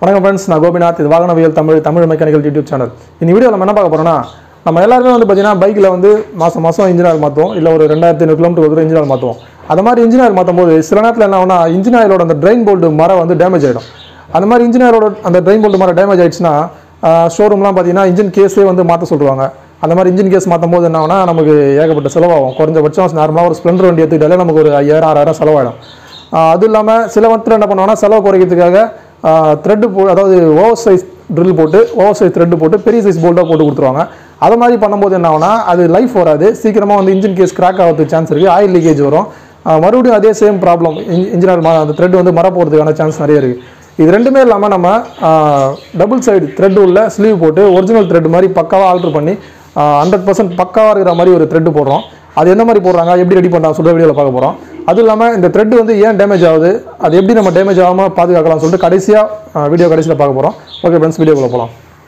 வணக்கம் ஃப்ரெண்ட்ஸ் நான் கோபிநாத் இது வாகனவியல் Tamil Tamil mechanical YouTube channel இந்த வீடியோ நம்ம என்ன பார்க்க போறோம்னா நம்ம எல்லாருமே வந்து பார்த்தீங்கன்னா பைக்கில் வந்து மாதம் மாதம் இன்ஜின் ஆயில் மாற்றுவோம் இல்லை ஒரு ரெண்டாயிரத்தி ஐநூறு கிலோமீட்டர் ஒரு இன்ஜின் ஆயில் மாற்றுவோம் அது மாதிரி இன்ஜின் ஆயில் மாற்றும் போது சில நேரத்தில் என்ன ஆகும்னா இன்ஜின் ஆயிலோட அந்த ட்ரெயின் போல்டு மரம் வந்து டேமேஜ் ஆகிடும் அந்த மாதிரி இன்ஜின் ஆயிலோட அந்த ட்ரெயின் போல்டு மரம் டேமேஜ் ஆயிடுச்சுன்னா ஷோரூம்லாம் பார்த்தீங்கன்னா இன்ஜின் கேஸே வந்து மாற்ற சொல்லுவாங்க அந்த மாதிரி இன்ஜின் கேஸ் மாற்றும் போது என்ன ஆகும்னா நமக்கு ஏகப்பட்ட செலவாகும் குறைஞ்சபட்சம் நார்மலாக ஒரு ஸ்ப்ளெண்டர் வண்டி எடுத்துக்கிட்டாலே நமக்கு ஒரு ஐயாயிரம் ஆறாயிரம் செலவாயிடும் ஆஹ் அது இல்லாமல் சில வத்தில் என்ன பண்ணுவாங்கன்னா செலவு குறைக்கிறதுக்காக த்ரெட்டு போ அதாவது ஓவர் சைஸ் ட்ரில் போட்டு ஓவர் சைஸ் த்ரெட்டு போட்டு பெரிய சைஸ் போல்ட்டாக போட்டு கொடுத்துருவாங்க அது மாதிரி பண்ணும்போது என்ன ஆகும்னா அது லைஃப் வராது சீக்கிரமாக வந்து இன்ஜின் கேஸ் கிராக் ஆகிறதுக்கு சான்ஸ் இருக்குது ஆயில் லீக்கேஜ் வரும் ஆஹ் மறுபடியும் அதே சேம் ப்ராப்ளம் இன்ஜினியர் அந்த த்ரெட் வந்து மர போகிறதுக்கான சான்ஸ் நிறைய இருக்குது இது ரெண்டுமே இல்லாமல் நம்ம டபுள் சைடு த்ரெட் உள்ள ஸ்லீவ் போட்டு ஒரிஜினல் த்ரெட் மாதிரி பக்காவாக ஆல்ட்ரு பண்ணி ஹண்ட்ரட் பர்சன்ட் பக்காவாக இருக்கிற மாதிரி ஒரு த்ரெட் போடுறோம் அது எந்த மாதிரி போடுறாங்க எப்படி ரெடி பண்ணுறாங்க சொல்கிற வீடியோவில் பார்க்க போகிறோம் அதுவும் இல்லாமல் இந்த த்ரெட் வந்து ஏன் டேமேஜ் ஆகுது அது எப்படி நம்ம டேமேஜ் ஆகாமல் பாதுகாக்கலாம் சொல்லிட்டு கடைசியாக வீடியோ கடைசியில் பார்க்க போகிறோம் ஓகே ஃப்ரெண்ட்ஸ் வீடியோக்குள்ள போகலாம்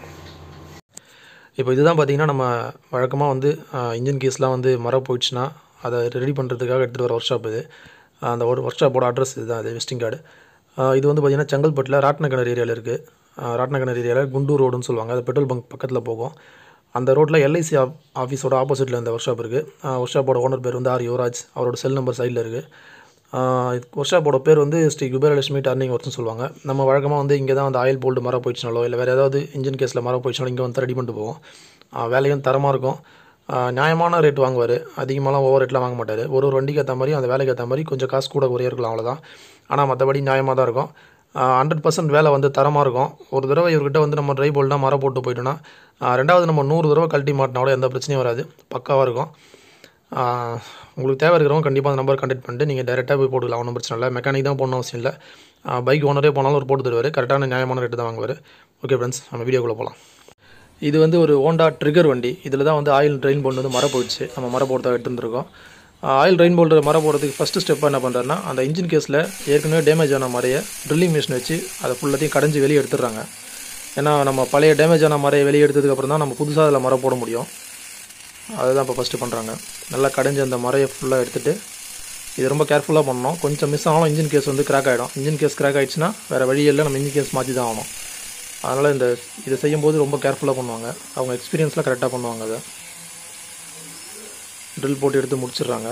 இப்போ இதுதான் பார்த்தீங்கன்னா நம்ம வழக்கமாக வந்து இன்ஜின் கேஸ்லாம் வந்து மரம் போயிடுச்சுன்னா அதை ரெடி பண்ணுறதுக்காக எடுத்துகிட்டு வர ஒர்க் ஷாப் இது ஆஹ் அந்த ஒரு ஒர்க் ஷாப்போட அட்ரஸ் இதுதான் இது விசிட்டிங் கார்டு இது வந்து பார்த்திங்கன்னா செங்கல்பட்டில் ராட்னக்கிணறு ஏரியாவில் இருக்குது ராட்னக்கிணறு ஏரியாவில் குண்டூர் ரோடுன்னு சொல்லுவாங்க அது பெட்ரோல் பங்க் பக்கத்தில் போகும் அந்த ரோட்டில் எல்ஐசி ஆஃபீஸோட ஆப்போசிட்டில் இந்த ஒர்க் ஷாப் இருக்குது ஒர்க் ஷாப்போட ஓனர் பேர் வந்து ஆர் யுவராஜ் அவரோட செல் நம்பர் சைடில் இருக்குது ஒர்க் ஷாப்போட பேர் வந்து ஸ்ரீ குபேரலட்சுமி டர்னிங் ஒர்க்ஸ்னு சொல்லுவாங்க நம்ம வழக்கமாக வந்து இங்கே தான் வந்து ஆயில் போல்டு மரம் போயிடுச்சுனாலோ இல்லை வேறு ஏதாவது இன்ஜின் கேஸில் மரம் போயிடுச்சுனாலும் இங்கே வந்து ரெடி பண்ணிட்டு போவோம் ஆஹ் வேலையும் தரமாக இருக்கும் ஆஹ் நியாயமான ரேட் வாங்குவார் அதிகமாகலாம் ஓவர் ரேட்லாம் வாங்க மாட்டார் ஒரு ஒரு வண்டிக்கு ஏற்ற மாதிரி அந்த வேலைக்கு ஏற்ற மாதிரி கொஞ்சம் காசு கூட குறைய இருக்கலாம் அவ்வளோதான் ஆனால் மற்றபடி நியாயமாக தான் இருக்கும் ஹண்ட்ரட் பர்சன்ட் வேலை வந்து தரமாக இருக்கும் ஒரு தடவை இவர்கிட்ட வந்து நம்ம ட்ரை போல்டாக மரம் போட்டு போயிட்டோன்னா ஆஹ் ரெண்டாவது நம்ம நூறு தடவை கழட்டி மாட்டினாலும் எந்த பிரச்சனையும் வராது பக்காவாக இருக்கும் ஆஹ் உங்களுக்கு தேவை இருக்கிறவங்க கண்டிப்பாக அந்த நம்பர் கண்டக்ட் பண்ணிட்டு நீங்கள் டேரெக்டாக போய் போட்டுக்கலாம் ஒன்றும் பிரச்சனை இல்லை மெக்கானிக் தான் போடணும் அவசியம் இல்லை பைக் ஓனரே போனாலும் ஒரு போட்டு தருவார் கரெக்டான நியாயமான ரேட்டு தான் வாங்குவார் ஓகே ஃப்ரெண்ட்ஸ் நம்ம வீடியோக்குள்ளே போகலாம் இது வந்து ஒரு ஹோண்டா ட்ரிகர் வண்டி இதில் தான் வந்து ஆயில் ட்ரெயின் போல்டு வந்து மரம் போயிடுச்சு நம்ம மரம் போடுறதா எடுத்துருந்துருக்கோம் ஆயில் ட்ரெயின் போல்டு மரம் போடுறதுக்கு ஃபஸ்ட்டு ஸ்டெப்பாக என்ன பண்ணுறாருன்னா அந்த இன்ஜின் கேஸில் ஏற்கனவே டேமேஜ் ஆன மரையை ட்ரில்லிங் மிஷின் வச்சு அதை ஃபுல்லாத்தையும் கடைஞ்சி வெளியே எடுத்துடுறாங்க ஏன்னா நம்ம பழைய டேமேஜ் ஆன மரையை வெளியே எடுத்ததுக்கப்புறம் தான் நம்ம புதுசாக அதில் மரம் போட முடியும் அதுதான் இப்போ ஃபஸ்ட்டு பண்ணுறாங்க நல்லா கடைஞ்சி அந்த மரையை ஃபுல்லாக எடுத்துகிட்டு இது ரொம்ப கேர்ஃபுல்லாக பண்ணணும் கொஞ்சம் மிஸ் ஆனாலும் இன்ஜின் கேஸ் வந்து கிராக் ஆகிடும் இன்ஜின் கேஸ் கிராக் ஆகிடுச்சுன்னா வேறு வழி இல்லை நம்ம இன்ஜின் கேஸ் மாற்றி தான் ஆகணும் அதனால் இந்த இதை செய்யும்போது ரொம்ப கேர்ஃபுல்லாக பண்ணுவாங்க அவங்க எக்ஸ்பீரியன்ஸில் கரெக்டாக பண்ணுவாங்க அதை ட்ரில் போட்டு எடுத்து முடிச்சிடுறாங்க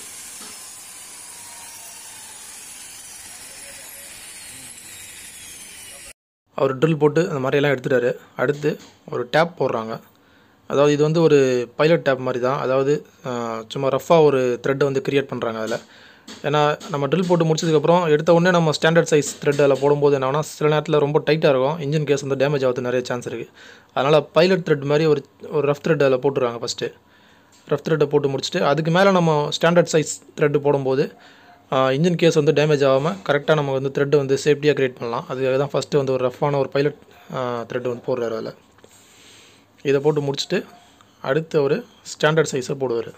அவர் ட்ரில் போட்டு அந்த மாதிரியெல்லாம் எடுத்துட்டாரு அடுத்து ஒரு டேப் போடுறாங்க அதாவது இது வந்து ஒரு பைலட் டேப் மாதிரி தான் அதாவது ஆஹ், சும்மா ரஃப்பாக ஒரு த்ரெட்டை வந்து கிரியேட் பண்ணுறாங்க அதில் ஏன்னா நம்ம ட்ரில் போட்டு முடிச்சதுக்கப்புறம் எடுத்த உடனே நம்ம ஸ்டாண்டர்ட் சைஸ் த்ரெட் அதில் போடும்போது என்ன சில நேரத்தில் ரொம்ப டைட்டாக இருக்கும் இன்ஜின் கேஸ் வந்து டேமேஜ் ஆகிறது நிறைய சான்ஸ் இருக்குது அதனால் பைலட் த்ரெட் மாதிரி ஒரு ஒரு ரஃப் த்ரெட் அதில் போட்டுருவாங்க ஃபஸ்ட்டு ரஃப் த்ரெட்டை போட்டு முடிச்சுட்டு அதுக்கு மேலே நம்ம ஸ்டாண்டர்ட் சைஸ் த்ரெட்டு போடும்போது இன்ஜின் கேஸ் வந்து டேமேஜ் ஆகாமல் கரெக்டாக நம்ம வந்து த்ரெட்டு வந்து சேஃப்டியாக க்ரியேட் பண்ணலாம் அதுக்காக தான் ஃபஸ்ட்டு வந்து ஒரு ரஃப்பான ஒரு பைலட் த்ரெட் வந்து போடுறாரு அதில் இதை போட்டு முடிச்சுட்டு அடுத்து ஒரு ஸ்டாண்டர்ட் சைஸை போடுவார்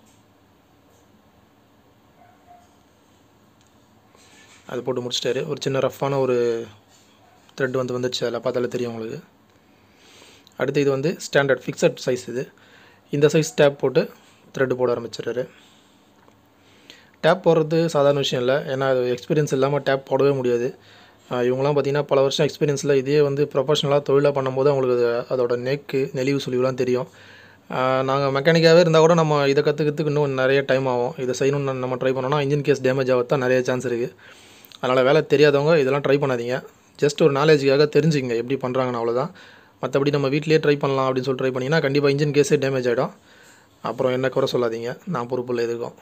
அது போட்டு முடிச்சிட்டாரு ஒரு சின்ன ரஃப்பான ஒரு த்ரெட் வந்து வந்துச்சு அதில் பார்த்தாலே தெரியும் உங்களுக்கு அடுத்து இது வந்து ஸ்டாண்டர்ட் ஃபிக்ஸட் சைஸ் இது இந்த சைஸ் டேப் போட்டு த்ரெட்டு போட ஆரம்பிச்சிடுறாரு டேப் போடுறது சாதாரண விஷயம் இல்லை ஏன்னா அது எக்ஸ்பீரியன்ஸ் இல்லாமல் டேப் போடவே முடியாது ஆஹ் இவங்களாம் பார்த்தீங்கன்னா பல வருஷம் எக்ஸ்பீரியன்ஸில் இதே வந்து ப்ரொஃபஷனலாக தொழிலாக பண்ணும்போது அவங்களுக்கு அது அதோட நெக்கு நெளிவு சுழிவுலாம் தெரியும் நாங்கள் மெக்கானிக்காகவே இருந்தால் கூட நம்ம இதை கற்றுக்கிறதுக்கு இன்னும் நிறைய டைம் ஆகும் இதை செய்யணும்னு நம்ம ட்ரை பண்ணோம்னா இன்ஜின் கேஸ் டேமேஜ் ஆகிறது தான் நிறைய சான்ஸ் இருக்குது அதனால் வேலை தெரியாதவங்க இதெல்லாம் ட்ரை பண்ணாதீங்க ஜஸ்ட் ஒரு நாலேஜுக்காக தெரிஞ்சுங்க எப்படி பண்ணுறாங்கன்னு அவ்வளோதான் மற்றபடி நம்ம வீட்டிலேயே ட்ரை பண்ணலாம் அப்படின்னு சொல்லி ட்ரை பண்ணிங்கன்னா கண்டிப்பாக இன்ஜின் கேஸே டேமேஜ் ஆகிடும் அப்புறம் என்ன குறை சொல்லாதீங்க நான் பொறுப்பு இல்லை எதுக்கும்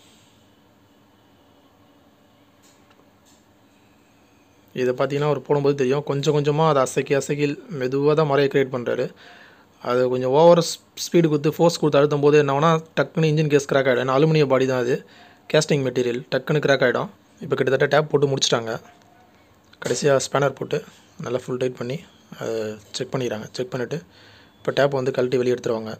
இதை பார்த்தீங்கன்னா அவர் போடும்போது தெரியும் கொஞ்சம் கொஞ்சமாக அதை அசைக்கி அசைக்கி மெதுவாக தான் மறைய கிரியேட் பண்ணுறாரு அது கொஞ்சம் ஓவர் ஸ்பீடு கொடுத்து ஃபோர்ஸ் கொடுத்து அழுத்தும் போது என்ன ஆகும்னா டக்குன்னு இன்ஜின் கேஸ் கிராக் ஆகிடும் ஏன்னா அலுமினியம் பாடி தான் அது கேஸ்டிங் மெட்டீரியல் டக்குன்னு கிராக் ஆகிடும் இப்போ கிட்டத்தட்ட டேப் போட்டு முடிச்சிட்டாங்க கடைசியாக ஸ்பேனர் போட்டு நல்லா ஃபுல் டைட் பண்ணி அதை செக் பண்ணிடுறாங்க செக் பண்ணிவிட்டு இப்போ டேப் வந்து கழட்டி வெளியே எடுத்துருவாங்க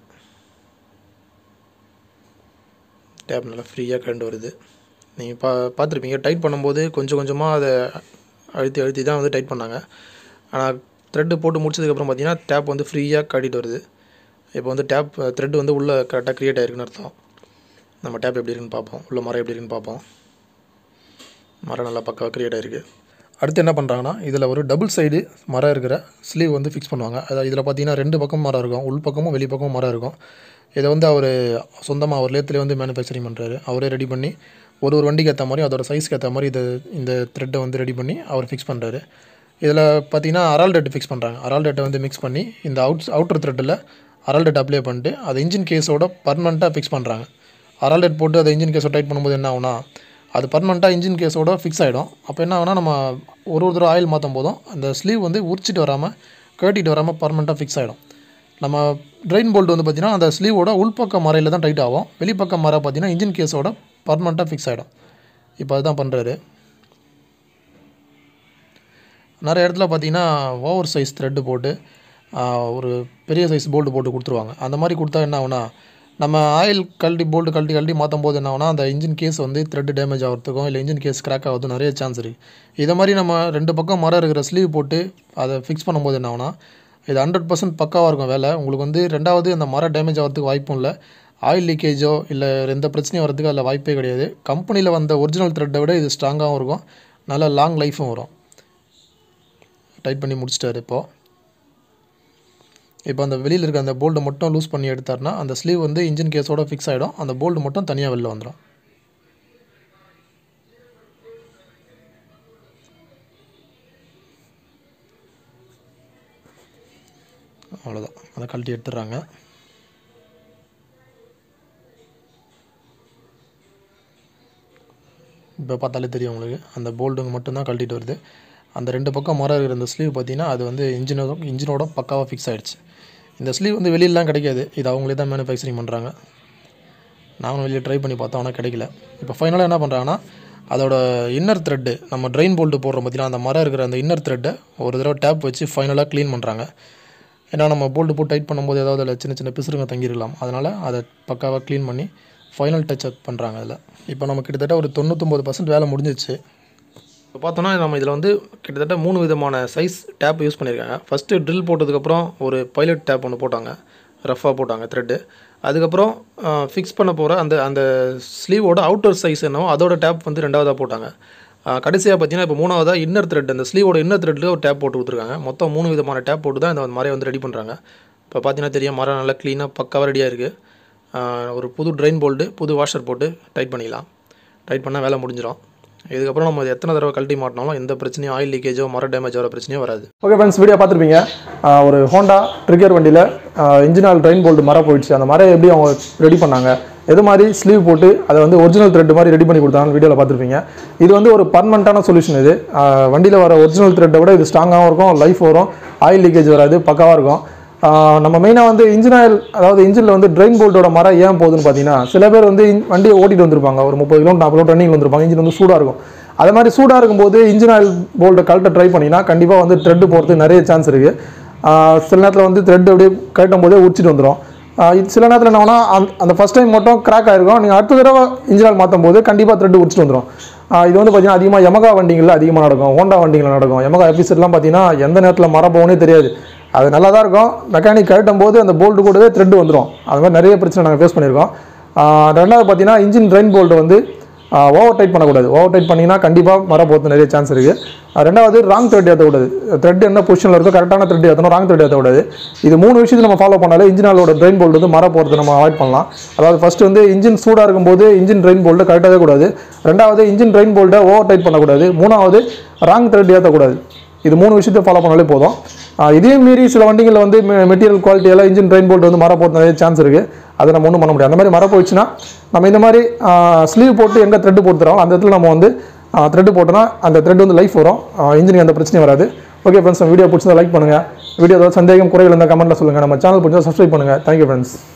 டேப் நல்லா ஃப்ரீயாக கரண்ட் வருது நீங்கள் பா பார்த்துருப்பீங்க டைட் பண்ணும்போது கொஞ்சம் கொஞ்சமாக அதை அழுத்தி அழுத்தி தான் வந்து டைட் பண்ணாங்க ஆனால் த்ரெட்டு போட்டு முடிச்சதுக்கப்புறம் பார்த்தீங்கன்னா டேப் வந்து ஃப்ரீயாக கட்டிட்டு வருது இப்போ வந்து டேப் த்ரெட் வந்து உள்ளே கரெக்டாக க்ரியேட் ஆயிருக்குன்னு அர்த்தம் நம்ம டேப் எப்படி இருக்குன்னு பார்ப்போம் உள்ள மரம் எப்படி இருக்குன்னு பார்ப்போம் மரம் நல்லா பக்காவாக க்ரியேட் ஆயிருக்கு அடுத்து என்ன பண்ணுறாங்கன்னா இதில் ஒரு டபுள் சைடு மரம் இருக்கிற ஸ்லீவ் வந்து ஃபிக்ஸ் பண்ணுவாங்க அதாவது இதில் பார்த்தீங்கன்னா ரெண்டு பக்கம் மரம் இருக்கும் உள் பக்கமும் வெளி பக்கமும் மரம் இருக்கும் இதை வந்து அவர் சொந்தமாக அவர் லேத்துலேயே வந்து மேனுஃபேக்சரிங் பண்ணுறாரு அவரே ரெடி பண்ணி ஒரு ஒரு வண்டிக்கு ஏற்ற மாதிரி அதோட சைஸ்க்கு ஏற்ற மாதிரி இது இந்த த்ரெட்டை வந்து ரெடி பண்ணி அவர் ஃபிக்ஸ் பண்ணுறாரு இதில் பார்த்தீங்கன்னா அரால் டெட் ஃபிக்ஸ் பண்ணுறாங்க அரால் டெட்டை வந்து மிக்ஸ் பண்ணி இந்த அவுட் அவுட்டர் த்ரெட்டில் அரால் டெட் அப்ளை பண்ணிட்டு அதை இன்ஜின் கேஸோட பர்மனெண்ட்டாக ஃபிக்ஸ் பண்ணுறாங்க அரால் டெட் போட்டு அதை இன்ஜின் கேஸோட டைட் பண்ணும்போது என்ன ஆகுனா அது பர்மனெண்ட்டாக இன்ஜின் கேஸோட ஃபிக்ஸ் ஆகிடும் அப்போ என்ன ஆகுனா நம்ம ஒரு ஒரு தடவை ஆயில் மாற்றும் போதும் அந்த ஸ்லீவ் வந்து உரிச்சிட்டு வராமல் கட்டிட்டு வராமல் பர்மனெண்ட்டாக ஃபிக்ஸ் ஆகிடும் நம்ம ட்ரெயின் போல்ட் வந்து பார்த்திங்கன்னா அந்த ஸ்லீவோட உள்பக்க மறையில் தான் டைட் ஆகும் வெளிப்பக்க மர பார்த்தீங்கன்னா இன்ஜின் கேஸோட பர்மனெண்ட்டாக ஃபிக்ஸ் ஆகிடும் இப்போ அதுதான் பண்ணுறாரு நிறைய இடத்துல பார்த்தீங்கன்னா ஓவர் சைஸ் த்ரெட்டு போட்டு ஆஹ், ஒரு பெரிய சைஸ் போல்டு போட்டு கொடுத்துருவாங்க அந்த மாதிரி கொடுத்தா என்ன ஆகுனா நம்ம ஆயில் கழட்டி போல்டு கழட்டி கழட்டி மாற்றும் போது என்ன ஆகுனா அந்த இன்ஜின் கேஸ் வந்து த்ரெட் டேமேஜ் ஆகிறதுக்கும் இல்லை இன்ஜின் கேஸ் கிராக் ஆகிறதுக்கும் நிறைய சான்ஸ் இருக்குது இதை மாதிரி நம்ம ரெண்டு பக்கம் மரம் இருக்கிற ஸ்லீவ் போட்டு அதை ஃபிக்ஸ் பண்ணும்போது என்ன ஆகுனா இது ஹண்ட்ரட் பர்சன்ட் பக்காவாக இருக்கும் வேலை உங்களுக்கு வந்து ரெண்டாவது அந்த மரம் டேமேஜ் ஆகிறதுக்கு வாய்ப்பும் இல்லை ஆயில் லீக்கேஜோ இல்லை எந்த பிரச்சனையும் வரதுக்கு அதில் வாய்ப்பே கிடையாது கம்பெனியில் வந்த ஒரிஜினல் த்ரெட்டை விட இது ஸ்ட்ராங்காகவும் இருக்கும் நல்ல லாங் லைஃப்பும் வரும் டைட் பண்ணி முடிச்சிட்டாரு இப்போது இப்போ அந்த வெளியில் இருக்க அந்த போல்டு மட்டும் லூஸ் பண்ணி எடுத்தாருன்னா அந்த ஸ்லீவ் வந்து இன்ஜின் கேஸோட ஃபிக்ஸ் ஆகிடும் அந்த போல்டு மட்டும் தனியாக வெளில வந்துடும் அவ்வளோதான் அதை கழட்டி எடுத்துடுறாங்க இப்போ பார்த்தாலே தெரியும் உங்களுக்கு அந்த போல்டுங்க மட்டும்தான் கழட்டிட்டு வருது அந்த ரெண்டு பக்கம் மரம் இருக்கிற அந்த ஸ்லீவ் பார்த்தீங்கன்னா அது வந்து இன்ஜினோட இன்ஜினோட பக்காவாக ஃபிக்ஸ் ஆயிடுச்சு இந்த ஸ்லீவ் வந்து வெளியிலலாம் கிடைக்காது இது அவங்களே தான் மேனுஃபேக்சரிங் பண்ணுறாங்க நாங்களும் வெளியே ட்ரை பண்ணி பார்த்தோம் ஆனால் கிடைக்கல இப்போ ஃபைனலாக என்ன பண்ணுறாங்கன்னா அதோட இன்னர் த்ரெட்டு நம்ம ட்ரெயின் போல்ட்டு போடுறோம் பார்த்தீங்கன்னா அந்த மரம் இருக்கிற அந்த இன்னர் த்ரெட்டை ஒரு தடவை டேப் வச்சு ஃபைனலாக க்ளீன் பண்ணுறாங்க ஏன்னா நம்ம போல்ட்டு போட்டு டைட் பண்ணும்போது ஏதாவது அதில் சின்ன சின்ன பிசுறுங்க தங்கிருக்கலாம் அதனால் அதை பக்காவாக க்ளீன் பண்ணி ஃபைனல் டச் அப் பண்ணுறாங்க அதில் இப்போ நம்ம கிட்டத்தட்ட ஒரு தொண்ணூத்தொம்பது பர்சன்ட் வேலை முடிஞ்சிச்சு இப்போ பார்த்தோன்னா நம்ம இதில் வந்து கிட்டத்தட்ட மூணு விதமான சைஸ் டேப் யூஸ் பண்ணியிருக்காங்க ஃபஸ்ட்டு ட்ரில் போட்டதுக்கப்புறம் ஒரு பைலட் டேப் ஒன்று போட்டாங்க ரஃபாக போட்டாங்க த்ரெட்டு அதுக்கப்புறம் ஃபிக்ஸ் பண்ண போகிற அந்த அந்த ஸ்லீவோட அவுட்டர் சைஸ் என்னவோ அதோட டேப் வந்து ரெண்டாவதாக போட்டாங்க கடைசியாக பார்த்தீங்கன்னா இப்போ மூணாவதாக இன்னர் த்ரெட் அந்த ஸ்லீவோட இன்னர் த்ரெட்டில் ஒரு டேப் போட்டு கொடுத்துருக்காங்க மொத்தம் மூணு விதமான டேப் போட்டு தான் இந்த மரையை வந்து ரெடி பண்ணுறாங்க இப்போ பார்த்தீங்கன்னா தெரியும் மரம் நல்லா க்ளீனாக பக்காவாக ரெடியாக இருக்குது ஒரு புது ட்ரெயின் போல்டு புது வாஷர் போட்டு டைட் பண்ணிடலாம் டைட் பண்ணால் வேலை முடிஞ்சிடும் இதுக்கப்புறம் நம்ம இது எத்தனை தடவை கழட்டி மாட்டினாலும் எந்த பிரச்சனையும் ஆயில் லீக்கேஜோ மர டேமேஜ் வர பிரச்சனையும் வராது ஓகே ஃப்ரெண்ட்ஸ் வீடியோ பார்த்துருப்பீங்க ஆஹ் ஒரு ஹோண்டா ட்ரிகர் வண்டியில் இன்ஜின் ஆயில் ட்ரெயின் போல்ட் மரம் போயிடுச்சு அந்த மரம் எப்படி அவங்க ரெடி பண்ணாங்க எது மாதிரி ஸ்லீவ் போட்டு அதை வந்து ஒரிஜினல் த்ரெட் மாதிரி ரெடி பண்ணி கொடுத்தாங்கன்னு வீடியோவில் பார்த்துருப்பீங்க இது வந்து ஒரு பர்மனண்ட்டான சொல்யூஷன் இது வண்டியில் வர ஒரிஜினல் த்ரெட்டை விட இது ஸ்ட்ராங்காகவும் இருக்கும் லைஃப் வரும் ஆயில் லீக்கேஜ் வராது பக்காவாக இருக்கும் ஆஹ் நம்ம மெயினாக வந்து இன்ஜின் ஆயில் அதாவது இன்ஜினில் வந்து ட்ரெயின் போல்ட்டோட மரம் ஏன் போகுதுன்னு பார்த்தீங்கன்னா சில பேர் வந்து இன்- வண்டியை ஓட்டிட்டு வந்திருப்பாங்க ஒரு முப்பது கிலோ நாற்பது கிலோ ரன்னிங் வந்திருப்பாங்க இன்ஜின் வந்து சூடாக இருக்கும் அது மாதிரி சூடாக இருக்கும்போது இன்ஜின் ஆயில் போல்ட்டை கழட்ட ட்ரை பண்ணிங்கன்னா கண்டிப்பாக வந்து த்ரெட்டு போகிறதுக்கு நிறைய சான்ஸ் இருக்குது சில நேரத்தில் வந்து த்ரெட் அப்படியே கழட்டும் போதே உரிச்சிட்டு வந்துடும் சில நேரத்தில் என்ன ஆகும்னா அந்த அந்த ஃபஸ்ட் டைம் மட்டும் கிராக் ஆயிருக்கும் நீங்கள் அடுத்த தடவை இன்ஜின் ஆயில் மாற்றும் போது கண்டிப்பாக த்ரெட் உரிச்சிட்டு வந்துடும் இது வந்து பார்த்தீங்கன்னா அதிகமாக யமகா வண்டிகளில் அதிகமாக நடக்கும் ஹோண்டா வண்டிகளில் நடக்கும் யமகா எபிசோட்லாம் பார்த்தீங்கன்னா எந்த நேரத்தில் மரம் போகணும்னே தெரியாது அது நல்லா தான் இருக்கும் மெக்கானிக் கழட்டும் போது அந்த போல்ட்டு கூடவே த்ரெட் வந்துடும் அது மாதிரி நிறைய பிரச்சனை நாங்கள் ஃபேஸ் பண்ணியிருக்கோம் ஆஹ் ரெண்டாவது பார்த்தீங்கன்னா இன்ஜின் ட்ரெயின் போல்ட் வந்து ஓவர் டைட் பண்ணக்கூடாது ஓவர் டைட் பண்ணிங்கன்னா கண்டிப்பாக மர போகிறது நிறைய சான்ஸ் இருக்குது ரெண்டாவது ராங் த்ரெட் ஏற்ற கூடாது த்ரெட் என்ன பொசிஷனில் இருக்கோ கரெக்டான த்ரெட் ஏற்றணும் ராங் த்ரெட் ஏற்றக்கூடாது இது மூணு விஷயத்தை நம்ம ஃபாலோ பண்ணாலே இன்ஜினாலோட ட்ரெயின் போல்ட் வந்து மர போகிறது நம்ம அவாய்ட் பண்ணலாம் அதாவது ஃபர்ஸ்ட் வந்து இன்ஜின் சூடாக இருக்கும்போது இன்ஜின் ட்ரெயின் போல்ட்டை கரெக்டாகவே கூடாது ரெண்டாவது இன்ஜின் ட்ரெயின் போல்ட்டை ஓவர் டைட் பண்ணக்கூடாது மூணாவது ராங் த்ரெட் ஏற்றக்கூடாது இது மூணு விஷயத்தை ஃபாலோ பண்ணாலே போதும் ஆஹ் இதே மீறி சில வண்டிகளில் வந்து மெட்டீரியல் குவாலிட்டி எல்லாம் இன்ஜின் ட்ரெயின் போல்ட் வந்து மர போகிறது நிறைய சான்ஸ் இருக்குது அதை நம்ம ஒன்றும் பண்ண முடியாது அந்த மாதிரி மர போயிடுச்சுன்னா நம்ம இந்த மாதிரி ஸ்லீவ் போட்டு எங்கே த்ரெட் போட்டு தரோம் அந்த இடத்துல நம்ம வந்து த்ரெட் போட்டோம்னா அந்த த்ரெட் வந்து லைஃப் வரும் இன்ஜினுக்கு எந்த பிரச்சனையும் வராது ஓகே ஃப்ரெண்ட்ஸ் வீடியோ பிடிச்சதை லைக் பண்ணுங்கள் வீடியோ ஏதாவது சந்தேகம் குறைகள் இருந்தால் கமெண்ட்டில் சொல்லுங்கள் நம்ம சேனல் பிடிச்சா சப்ஸ்கிரைப் பண்ணுங்கள் தேங்க்யூ ஃப்ரெண்ட்ஸ்